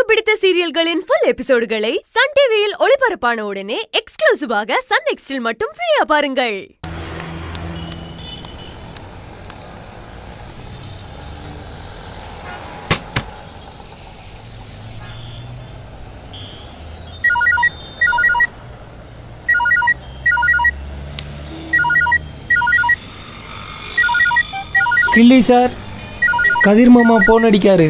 பிடித்த சீரியல்களின் full எபிசோடுகளை Sun டிவியில் ஒளிபரப்பான உடனே எக்ஸ்க்ளூசிவாக சன் நெக்ஸ்டில் மட்டும் ஃப்ரீயா பாருங்கள் கிள்ளி சார் கதிர் மாமா போன் அடிக்காரு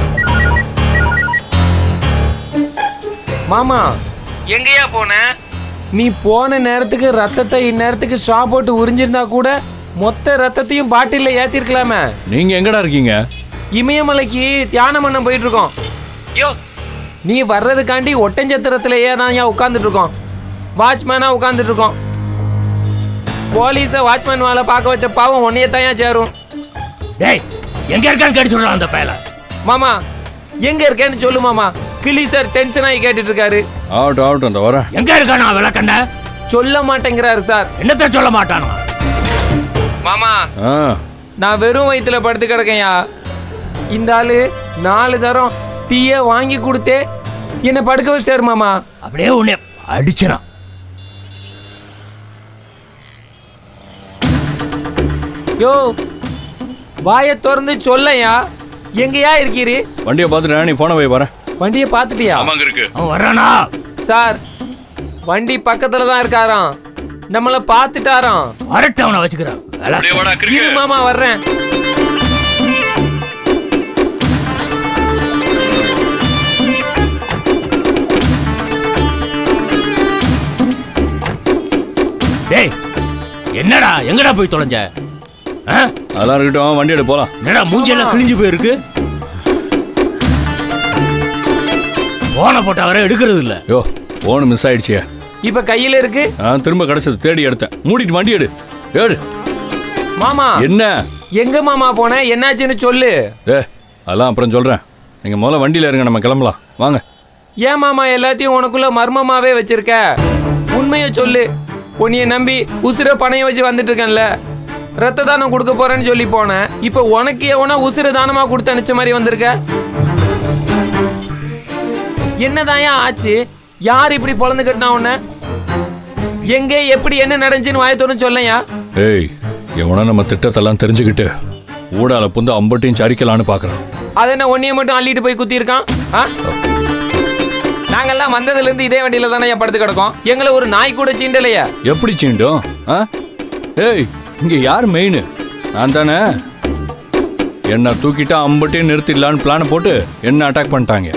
மாமா எங்கேயா போன நீ போன நேரத்துக்கு ரத்தத்தை இந்நேரத்துக்கு ஸ்ட்ரா போட்டு உறிஞ்சிருந்தா கூட மொத்த ரத்தத்தையும் பாட்டில்ல ஏத்திருக்கலாமே நீங்க எங்கடா இருக்கீங்க இமயமலைக்கு தியானம் பண்ண போயிட்டு இருக்கோம் யோ நீ வர்றதுக்காண்டி ஒட்டஞ்சத்திரத்திலேயே தான் ஏன் உட்காந்துட்டு இருக்கோம் வாட்ச்மேனா உட்காந்துட்டு இருக்கோம் போலீஸை வாட்ச்மேன் வேலை பார்க்க வச்ச பாவம் உன்னையே தான் ஏன் சேரும் டேய் எங்க இருக்கான்னு கேட்டு சொல்றான் அந்த பயல மாமா எங்க இருக்கேன்னு சொல்லு மாமா கிளி சார் டென்ஷன் ஆகி கேட்டுட்டு இருக்காரு ஆகட்டும் ஆகட்டும் அந்த வரேன் எங்க இருக்கானா விளக்கண்ண சொல்ல மாட்டேங்கிறாரு சார் என்னத்த சொல்ல மாட்டானோ மாமா ஆ நான் வெறும் வயித்துல படுத்து கிடக்கையா இந்த ஆளு நாலு தரம் டீய வாங்கி கொடுத்தே என்னை படுக்க வச்சிட்டாரு மாமா அப்படியே உன்னை அடிச்சினான் யோ வாயை திறந்து சொல்லையா எங்கயா இருக்கீரு வண்டியை பார்த்துட்டு நீ போன போய் வரேன் வண்டியை பார்த்துட்டியா ஆமாங்க இருக்கு அவன் வர்றானா சார் வண்டி பக்கத்துல தான் இருக்காராம் நம்மள பார்த்துட்டாராம் வரட்டு அவனை வச்சுக்கிறான் விளக்கு. இரு மாமா வர்றேன் டேய் என்னடா எங்கடா போய் தொலைஞ்ச ஆ? அதெல்லாம் இருக்கட்டும் வண்டி எடு போலாம் என்னடா மூஞ்சியெல்லாம் கிழிஞ்சு போயிருக்கு போன போட்டா வர எடுக்கிறது இல்ல யோ போன் மிஸ் ஆயிடுச்சியே இப்ப கையில இருக்கு நான் திரும்ப கிடைச்சது தேடி எடுத்தேன் மூடிட்டு வண்டி எடு ஏடு மாமா என்ன எங்க மாமா போன என்னாச்சுன்னு சொல்லு ஏ அதெல்லாம் அப்புறம் சொல்றேன் நீங்க முதல்ல வண்டியில இருங்க நம்ம கிளம்பலாம் வாங்க ஏன் மாமா எல்லாத்தையும் உனக்குள்ள மர்மமாவே வச்சிருக்க உண்மைய சொல்லு உன்னைய நம்பி உசுர பணைய வச்சு வந்துட்டு இருக்கேன்ல ரத்த தானம் கொடுக்க போறேன்னு சொல்லி போனேன் இப்ப உனக்கு எவனா உசுர தானமா கொடுத்து அனுப்பிச்ச மாதிரி வந்திருக்க என்னதாயா ஆச்சு யார் இப்படி பொழந்து கட்டினா உன்ன எங்க எப்படி என்ன நடந்துச்சுன்னு வாயத்தோன்னு சொல்லையா ஏய் எவனா நம்ம திட்டத்தெல்லாம் தெரிஞ்சுக்கிட்டு ஊடால புந்து அம்பட்டையும் சரிக்கலான்னு பாக்குறான் அதை என்ன ஒன்னைய மட்டும் அள்ளிட்டு போய் குத்திருக்கான் ஆ? நாங்கெல்லாம் வந்ததுல இருந்து இதே வண்டியில தானே படுத்து கிடக்கோம் எங்களை ஒரு நாய் கூட சீண்டலையா எப்படி சீண்டும் ஆ ஏய் இங்க யார் மெயின் நான் தானே என்ன தூக்கிட்டா அம்பட்டையும் நிறுத்திடலான்னு பிளான் போட்டு என்ன அட்டாக் பண்ணிட்டாங்க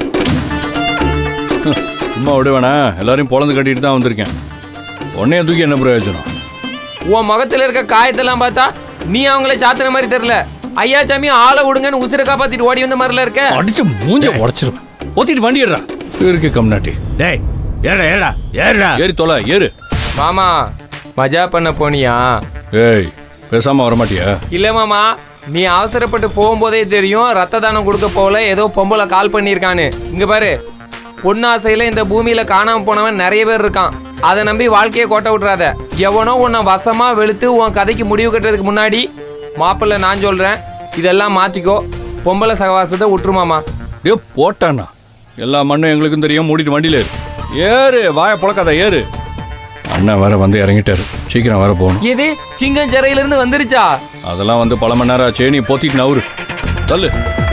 ஹம், சும்மா விடுவேனா எல்லாரையும் பொழந்து கட்டிட்டு தான் வந்திருக்கேன் உன்னைய தூக்கி என்ன பிரயோஜனம் உன் முகத்துல இருக்க காயத்தெல்லாம் பார்த்தா நீ அவங்கள சாத்துன மாதிரி தெரியல ஐயா சாமி ஆளை விடுங்கன்னு உசுரை காப்பாத்திட்டு ஓடி வந்த மாதிரில இருக்க அடிச்சு மூஞ்ச உடச்சிருவேன் ஊத்திட்டு வண்டி ஏறா இருக்கு கம்நாட்டி டேய் ஏறா ஏறா ஏறா ஏறி தொலை ஏறு மாமா மஜா பண்ண போனியா ஏய் பேசாம வரமாட்டியா இல்ல மாமா நீ அவசரப்பட்டு போகும்போதே தெரியும் ரத்த தானம் கொடுக்க போகல ஏதோ பொம்பளை கால் பண்ணியிருக்கான்னு இங்க பாரு பொன்னாசையில இந்த பூமியில காணாம போனவன் நிறைய பேர் இருக்கான் அதை நம்பி வாழ்க்கையை கோட்டை விட்டுறாத எவனோ உன்னை வசமா வெளுத்து உன் கதைக்கு முடிவு கட்டுறதுக்கு முன்னாடி மாப்பிள்ளை நான் சொல்றேன் இதெல்லாம் மாத்திக்கோ பொம்பளை சகவாசத்தை விட்டுருமாமா டே போட்டானா எல்லா மண்ணும் எங்களுக்கும் தெரியும் மூடிட்டு வண்டியில ஏறு ஏறு வாய புழக்காத ஏறு அண்ணன் வேற வந்து இறங்கிட்டாரு சீக்கிரம் வர போகணும் எது சிங்கம் சிறையில இருந்து வந்துருச்சா அதெல்லாம் வந்து பல மணி நேரம் ஆச்சு நீ போத்திட்டு நவுரு தள்ளு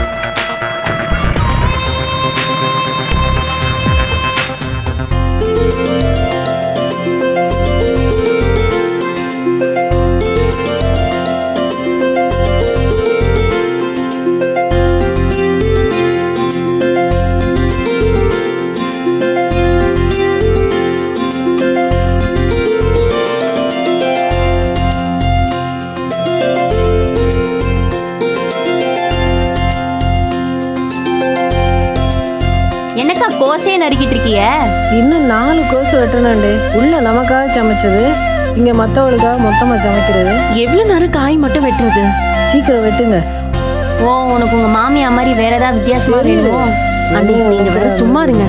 என்னக்கா கோசையை நறுக்கிட்டு இருக்கிய இன்னும் நாலு கோஸ் வெட்டணுண்டு உள்ள நமக்காக சமைச்சது இங்க மத்தவளுக்காக மொத்தமா சமைக்கிறது எவ்வளவு நேரம் காய் மட்டும் வெட்டுறது சீக்கிரம் வெட்டுங்க ஓ உனக்கு உங்க மாமியா மாதிரி வேற ஏதாவது வித்தியாசமா வேணுமோ அண்ணி நீங்க வேற சும்மா இருங்க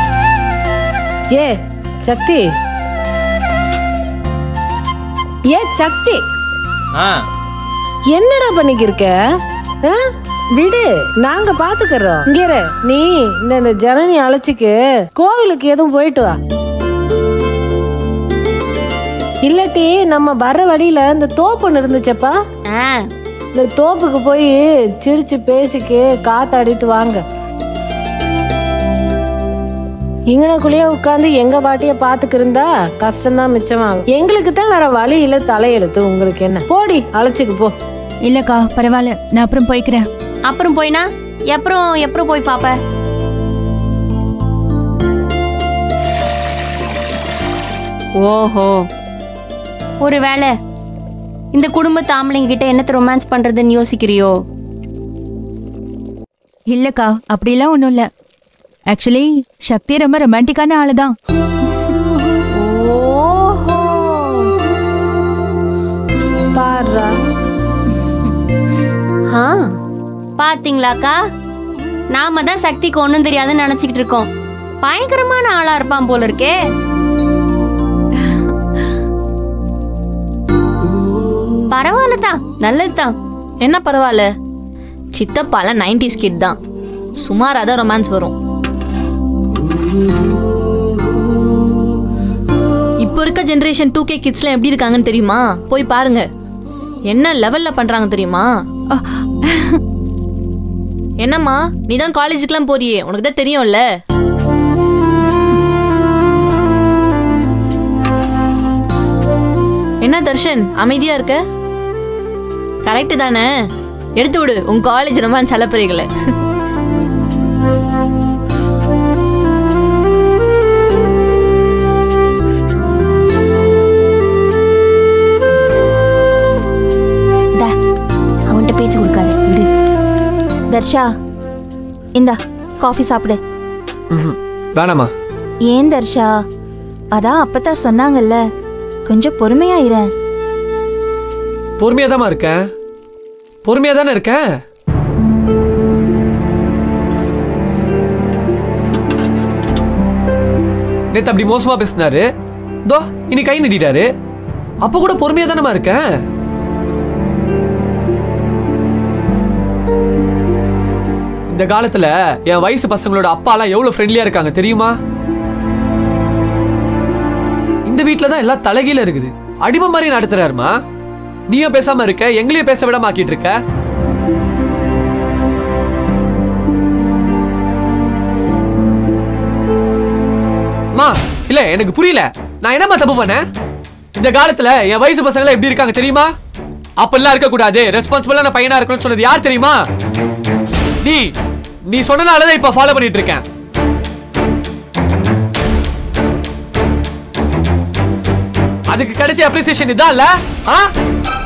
ஏ சக்தி ஏ சக்தி ஆ என்னடா பண்ணிக்கிருக்க ஆ? விடு நாங்க பாத்துக்கிறோம் இங்க இரு. நீ இந்த இந்த ஜனனி அழைச்சிக்கு கோவிலுக்கு எதுவும் போயிட்டு வா இல்லாட்டி நம்ம வர்ற வழியில இந்த தோப்பு இருந்துச்சப்பா ஆ இந்த தோப்புக்கு போய் சிரிச்சு பேசிக்கு காத்தாடிட்டு வாங்க இங்கனக்குள்ளேயே உட்காந்து எங்க பாட்டிய பாத்துக்கு இருந்தா கஷ்டம்தான் மிச்சமாகும் எங்களுக்கு தான் வேற வழி இல்ல தலையெழுத்து உங்களுக்கு என்ன போடி அழைச்சிக்கு போ இல்லக்கா பரவாயில்ல நான் அப்புறம் போய்க்கிறேன் அப்புறம் போயினா அப்புறம் எப்பறம் போய் பாப்ப ஓஹோ ஒருவேளை இந்த குடும்பத்து ஆம்பளைங்க கிட்ட என்னத்த ரொமான்ஸ் பண்றதுன்னு யோசிக்கிறியோ இல்லக்கா அப்படிலாம் ஒன்றும் இல்லை ஆக்சுவலி சக்தி ரொம்ப ரொமான்டிக்கான ஆளு தான் ஓஹோ பாடுறா ஆ பாத்தீங்களாக்கா நாம தான் சக்திக்கு ஒன்றும் தெரியாதுன்னு நினச்சிக்கிட்டு இருக்கோம் பயங்கரமான ஆளா இருப்பான் போல இருக்கே பரவாயில்ல தான் நல்லது தான் என்ன பரவாயில்ல சித்தப்பால நைன்டிஸ் கிட் தான் சுமாராக தான் ரொமான்ஸ் வரும் இப்போ இருக்க ஜென்ரேஷன் டூ கே கிட்ஸ்லாம் எப்படி இருக்காங்கன்னு தெரியுமா போய் பாருங்க என்ன லெவல்ல பண்றாங்க தெரியுமா என்னம்மா நீ தான் காலேஜுக்குலாம் போறியே உனக்கு தான் தெரியும்ல என்ன தர்ஷன் அமைதியா இருக்க கரெக்ட் தானே எடுத்து விடு உன் காலேஜ் ரொம்ப சலப்பறைகளை டா அவன்கிட்ட பேச்சு கொடுக்காது விடு தர்ஷா இந்தா காஃபி சாப்பிடு வேணாமா ஏன் தர்ஷா அதான் அப்பதான் சொன்னாங்கல்ல கொஞ்சம் பொறுமையா இரு பொறுமையா தாமா இருக்கேன் பொறுமையா தானே இருக்கேன் நேத்து அப்படி மோசமா பேசினாரு தோ இனி கை நீட்டிட்டாரு அப்ப கூட பொறுமையா தானமா இருக்கேன் இந்த காலத்துல என் வயசு பசங்களோட அப்பாலாம் எவ்வளவு ஃப்ரெண்ட்லியா இருக்காங்க தெரியுமா இந்த வீட்ல தான் எல்லாம் தலைகீழ இருக்குது அடிமை மாதிரி நடத்துறாருமா நீயும் பேசாம இருக்க எங்களையும் பேச விடாம ஆக்கிட்டு இருக்க மா இல்ல எனக்கு புரியல நான் என்னம்மா தப்பு பண்ணேன் இந்த காலத்துல என் வயசு பசங்க எப்படி இருக்காங்க தெரியுமா அப்பெல்லாம் இருக்க கூடாது ரெஸ்பான்சிபிளான பையனா இருக்கணும்னு சொன்னது யார் தெரியுமா நீ நீ சொன்னனாலதான் இப்ப ஃபாலோ பண்ணிட்டு இருக்கேன் அதுக்கு கிடைச்ச அப்ரிசியேஷன் இதான் இல்ல ஆ